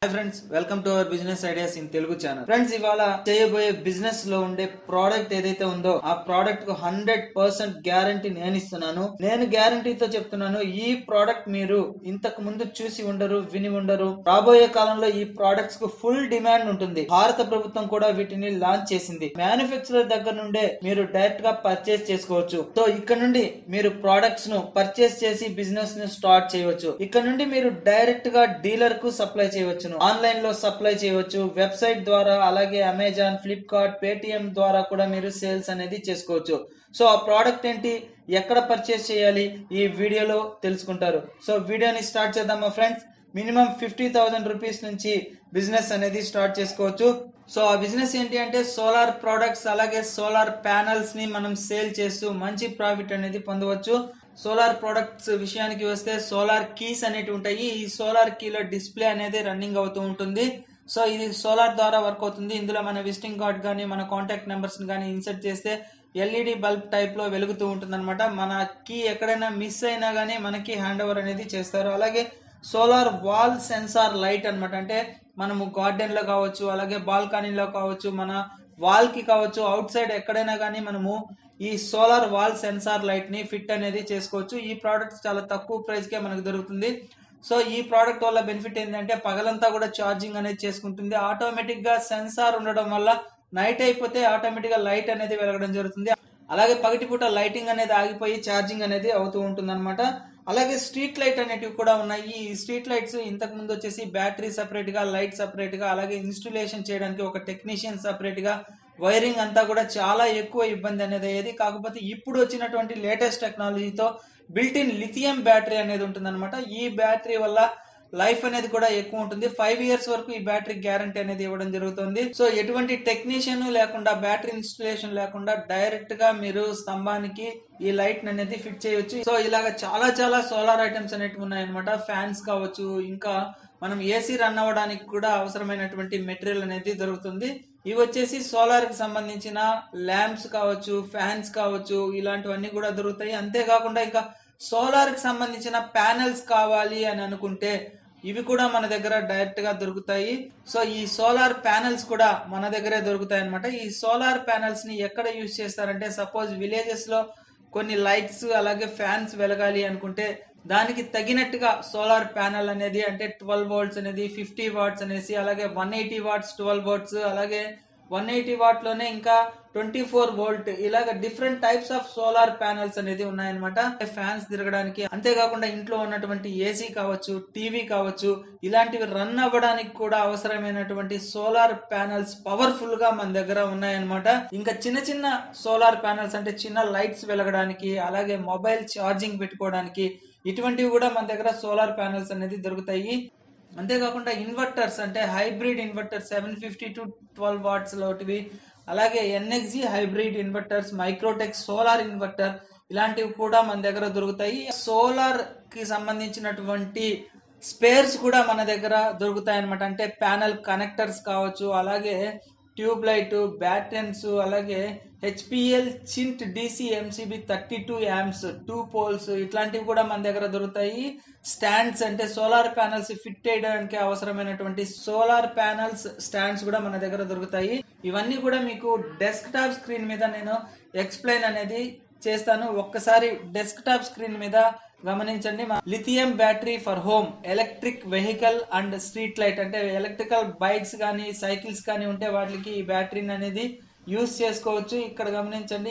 hi friends welcome to our business ideas in Telugu channel friends ఇవాళ చేయబోయే business లో ఉండే ప్రోడక్ట్ ఏదైతే ఉందో ఆ ప్రోడక్ట్ కు హండ్రెడ్ పర్సెంట్ గ్యారంటీ నేను ఇస్తున్నాను నేను గ్యారంటీతో చెప్తున్నాను ఈ ప్రోడక్ట్ మీరు ఇంతకు ముందు చూసి ఉండరు విని ఉండరు రాబోయే కాలంలో ఈ ప్రోడక్ట్స్ కు ఫుల్ డిమాండ్ ఉంటుంది భారత ప్రభుత్వం కూడా వీటిని లాంచ్ చేసింది మ్యానుఫ్యాక్చరర్ దగ్గర నుండే మీరు డైరెక్ట్ గా పర్చేస్ చేసుకోవచ్చు సో ఇక్కడ నుండి మీరు ప్రోడక్ట్స్ ను పర్చేస్ చేసి బిజినెస్ ను స్టార్ట్ చేయవచ్చు ఇక్కడ నుండి మీరు డైరెక్ట్ గా డీలర్ కు సప్లై చేయవచ్చును ఆన్లైన్ లో సప్లై చేయవచ్చు వెబ్సైట్ ద్వారా అలాగే అమెజాన్ ఫ్లిప్కార్ట్ పేటిఎం ద్వారా కూడా మీరు సేల్స్ అనేది చేసుకోవచ్చు సో ఆ ప్రోడక్ట్ ఏంటి ఎక్కడ పర్చేస్ చేయాలి ఈ వీడియోలో తెలుసుకుంటారు సో వీడియోని స్టార్ట్ చేద్దామా friends minimum fifty thousand rupees నుంచి బిజినెస్ అనేది స్టార్ట్ చేసుకోవచ్చు సో ఆ బిజినెస్ ఏంటి అంటే సోలార్ ప్రోడక్ట్స్ అలాగే సోలార్ ప్యానల్స్ ని మనం సేల్ చేస్తూ మంచి ప్రాఫిట్ అనేది పొందవచ్చు సోలార్ ప్రొడక్ట్స్ విషయానికి వస్తే సోలార్ కీస్ అనేవి ఉంటాయి ఈ సోలార్ కీలో డిస్ప్లే అనేది రన్నింగ్ అవుతూ ఉంటుంది సో ఇది సోలార్ ద్వారా వర్క్ అవుతుంది ఇందులో మన విజిటింగ్ కార్డ్ కానీ మన కాంటాక్ట్ నెంబర్స్ కానీ ఇన్సర్ట్ చేస్తే ఎల్ఈడి బల్బ్ టైప్ లో వెలుగుతూ ఉంటుంది అనమాట మన కీ ఎక్కడైనా మిస్ అయినా కానీ మనకి హ్యాండ్ ఓవర్ అనేది చేస్తారు అలాగే సోలార్ వాల్ సెన్సార్ లైట్ అన్నమాట అంటే మనము గార్డెన్ లో కావచ్చు అలాగే బాల్కనీలో కావచ్చు మన వాల్ కి కావచ్చు అవుట్ సైడ్ ఎక్కడైనా కానీ మనము ఈ సోలార్ వాల్ సెన్సార్ లైట్ ని ఫిట్ అనేది చేసుకోవచ్చు ఈ ప్రోడక్ట్ చాలా తక్కువ ప్రైస్ కే మనకు దొరుకుతుంది సో ఈ ప్రోడక్ట్ వల్ల బెనిఫిట్ ఏంటంటే పగలంతా కూడా ఛార్జింగ్ అనేది చేసుకుంటుంది ఆటోమేటిక్ గా సెన్సార్ ఉండడం వల్ల నైట్ అయిపోతే ఆటోమేటిక్ గా లైట్ అనేది వెలగడం జరుగుతుంది అలాగే పగటిపూట లైటింగ్ అనేది ఆగిపోయి ఛార్జింగ్ అనేది అవుతూ ఉంటుంది అలాగే స్ట్రీట్ లైట్ అనేటివి కూడా ఉన్నాయి ఈ స్ట్రీట్ లైట్స్ ఇంతకు ముందు వచ్చేసి బ్యాటరీ సపరేట్ గా లైట్ సపరేట్ గా అలాగే ఇన్స్టలేషన్ చేయడానికి ఒక టెక్నీషియన్ సపరేట్ గా వైరింగ్ అంతా కూడా చాలా ఎక్కువ ఇబ్బంది అనేది అయ్యేది కాకపోతే ఇప్పుడు వచ్చినటువంటి లేటెస్ట్ టెక్నాలజీతో బిల్ట్ ఇన్ లిథియం బ్యాటరీ అనేది ఉంటుంది ఈ బ్యాటరీ వల్ల లైఫ్ అనేది కూడా ఎక్కువ ఉంటుంది ఫైవ్ ఇయర్స్ వరకు ఈ బ్యాటరీ గ్యారంటీ అనేది ఇవ్వడం జరుగుతుంది సో ఎటువంటి టెక్నీషియన్ లేకుండా బ్యాటరీ ఇన్స్టలేషన్ లేకుండా డైరెక్ట్ గా మీరు స్తంభానికి ఈ లైట్ అనేది ఫిట్ చేయొచ్చు సో ఇలాగ చాలా చాలా సోలార్ ఐటమ్స్ అనేవి ఉన్నాయన్నమాట ఫ్యాన్స్ కావచ్చు ఇంకా మనం ఏసీ రన్ అవ్వడానికి కూడా అవసరమైనటువంటి మెటీరియల్ అనేది దొరుకుతుంది ఇవి వచ్చేసి సోలార్ కి సంబంధించిన ల్యాంప్స్ కావచ్చు ఫ్యాన్స్ కావచ్చు ఇలాంటివన్నీ కూడా దొరుకుతాయి అంతేకాకుండా ఇంకా సోలార్ కి సంబంధించిన ప్యానెల్స్ కావాలి అని అనుకుంటే ఇవి కూడా మన దగ్గర డైరెక్ట్ గా దొరుకుతాయి సో ఈ సోలార్ ప్యానెల్స్ కూడా మన దగ్గరే దొరుకుతాయి అనమాట ఈ సోలార్ ప్యానెల్స్ ని ఎక్కడ యూజ్ చేస్తారంటే సపోజ్ విలేజెస్ లో కొన్ని లైట్స్ అలాగే ఫ్యాన్స్ వెలగాలి అనుకుంటే దానికి తగినట్టుగా సోలార్ ప్యానెల్ అనేది అంటే ట్వెల్వ్ వోల్ట్స్ అనేది ఫిఫ్టీ వాట్స్ అనేసి అలాగే one eighty watts twelve volts అలాగే వన్ ఎయిటీ వాట్ లోనే ఇంకా ట్వంటీ ఫోర్ వోల్ట్ ఇలాగ different types of solar panels అనేది ఉన్నాయన్నమాట ఫ్యాన్స్ తిరగడానికి అంతేకాకుండా ఇంట్లో ఉన్నటువంటి ఏసీ కావచ్చు టీవీ కావచ్చు ఇలాంటివి రన్ అవ్వడానికి కూడా అవసరమైనటువంటి సోలార్ ప్యానెల్స్ పవర్ఫుల్ గా మన దగ్గర ఉన్నాయన్నమాట ఇంకా చిన్న చిన్న సోలార్ ప్యానెల్స్ అంటే చిన్న లైట్స్ వెలగడానికి అలాగే మొబైల్ ఛార్జింగ్ పెట్టుకోవడానికి ఇటువంటివి కూడా మన దగ్గర సోలార్ ప్యానెల్స్ అనేది దొరుకుతాయి అంతేకాకుండా ఇన్వర్టర్స్ అంటే hybrid inverter seven fifty to twelve watts లోటివి అలాగే NXG hybrid inverters Microtek solar inverter ఇలాంటివి కూడా మన దగ్గర దొరుకుతాయి సోలార్ కి సంబంధించినటువంటి స్పేర్స్ కూడా మన దగ్గర దొరుకుతాయి అనమాట అంటే ప్యానల్ కనెక్టర్స్ కావచ్చు అలాగే ట్యూబ్ లైట్ బ్యాటన్స్ అలాగే HPL Chint DC MCB thirty two amps two poles ఇట్లాంటివి కూడా మన దగ్గర దొరుకుతాయి స్టాండ్స్ అంటే సోలార్ ప్యానల్స్ ఫిట్ చేయడానికి అవసరమైనటువంటి సోలార్ ప్యానల్స్ స్టాండ్స్ కూడా మన దగ్గర దొరుకుతాయి ఇవన్నీ కూడా మీకు డెస్క్ టాప్ స్క్రీన్ మీద నేను ఎక్స్ప్లెయిన్ అనేది చేస్తాను ఒక్కసారి డెస్క్ టాప్ స్క్రీన్ మీద గమనించండి lithium battery for home electric vehicle and street light అంటే ఎలక్ట్రికల్ బైక్స్ కానీ సైకిల్స్ కానీ ఉంటే వాటికి ఈ బ్యాటరీని అనేది యూస్ చేసుకోవచ్చు ఇక్కడ గమనించండి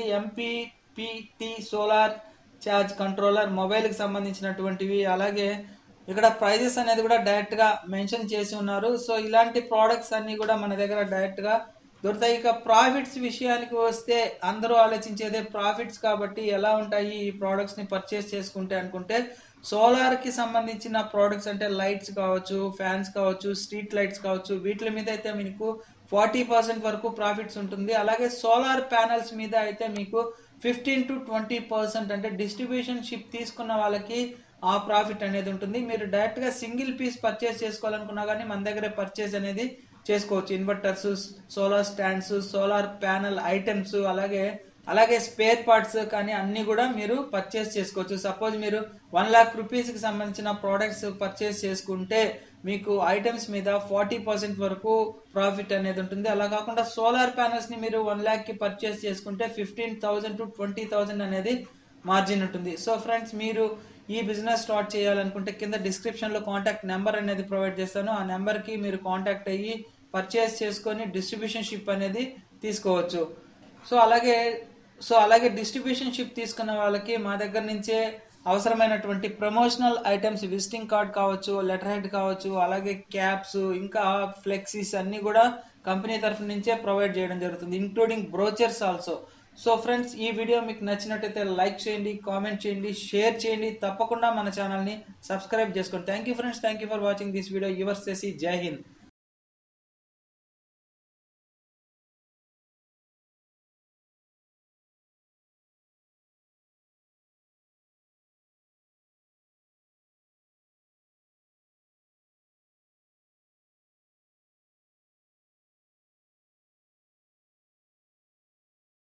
MPPT solar charge controller mobile కి సంబంధించినటువంటివి అలాగే ఇక్కడ ప్రైజెస్ అనేది కూడా డైరెక్ట్ గా మెన్షన్ చేసి ఉన్నారు సో ఇలాంటి ప్రోడక్ట్స్ అన్ని కూడా మన దగ్గర డైరెక్ట్ గా దొరుకుతాయి ఇక ప్రాఫిట్స్ విషయానికి వస్తే అందరూ ఆలోచించేదే ప్రాఫిట్స్ కాబట్టి ఎలా ఉంటాయి ఈ ప్రోడక్ట్స్ ని పర్చేస్ చేసుకుంటే అనుకుంటే సోలార్ కి సంబంధించిన ప్రోడక్ట్స్ అంటే లైట్స్ కావచ్చు ఫ్యాన్స్ కావచ్చు స్ట్రీట్ లైట్స్ కావచ్చు వీటి మీద అయితే మీకు ఫార్టీ పర్సెంట్ వరకు ప్రాఫిట్స్ ఉంటుంది అలాగే సోలార్ ప్యానల్స్ మీద అయితే మీకు ఫిఫ్టీన్ టు ట్వంటీ పర్సెంట్ అంటే డిస్ట్రిబ్యూషన్ షిప్ తీసుకున్న వాళ్ళకి ఆ ప్రాఫిట్ అనేది ఉంటుంది మీరు డైరెక్ట్ గా సింగిల్ పీస్ పర్చేస్ చేసుకోవాలనుకున్నా కానీ మన దగ్గరే పర్చేస్ అనేది చేసుకోవచ్చు inverters solar stands solar panel items అలాగే అలాగే స్పేర్ పార్ట్స్ కానీ అన్ని కూడా మీరు పర్చేస్ చేసుకోవచ్చు సపోజ్ మీరు వన్ లాక్ రూపీస్ కి సంబంధించిన ప్రోడక్ట్స్ పర్చేస్ చేసుకుంటే మీకు ఐటమ్స్ మీద ఫార్టీ పర్సెంట్ వరకు ప్రాఫిట్ అనేది ఉంటుంది అలా కాకుండా సోలార్ ప్యానల్స్ ని మీరు వన్ ల్యాక్ కి పర్చేస్ చేసుకుంటే fifteen thousand to twenty thousand అనేది మార్జిన్ ఉంటుంది సో ఫ్రెండ్స్ మీరు ఈ బిజినెస్ స్టార్ట్ చేయాలనుకుంటే కింద డిస్క్రిప్షన్ లో కాంటాక్ట్ నెంబర్ అనేది ప్రొవైడ్ చేస్తాను ఆ నెంబర్ కి మీరు కాంటాక్ట్ అయ్యి పర్చేస్ చేసుకొని డిస్ట్రిబ్యూషన్ షిప్ అనేది తీసుకోవచ్చు సో అలాగే సో అలాగే డిస్ట్రిబ్యూషన్ షిప్ తీసుకున్న వాళ్ళకి మా దగ్గర నుంచే అవసరమైనటువంటి ప్రమోషనల్ ఐటమ్స్ విజిటింగ్ కార్డ్ కావచ్చు లెటర్ హెడ్ కావచ్చు అలాగే క్యాప్స్ ఇంకా ఫ్లెక్సీస్ అన్ని కూడా కంపెనీ తరఫు నుంచే ప్రొవైడ్ చేయడం జరుగుతుంది including brochures also so friends ఈ వీడియో మీకు నచ్చినట్టయితే లైక్ చేయండి కామెంట్ చేయండి షేర్ చేయండి తప్పకుండా మన ఛానల్ని సబ్స్క్రైబ్ చేసుకోండి thank you friends thank you for watching this video your చేసి జై హింద్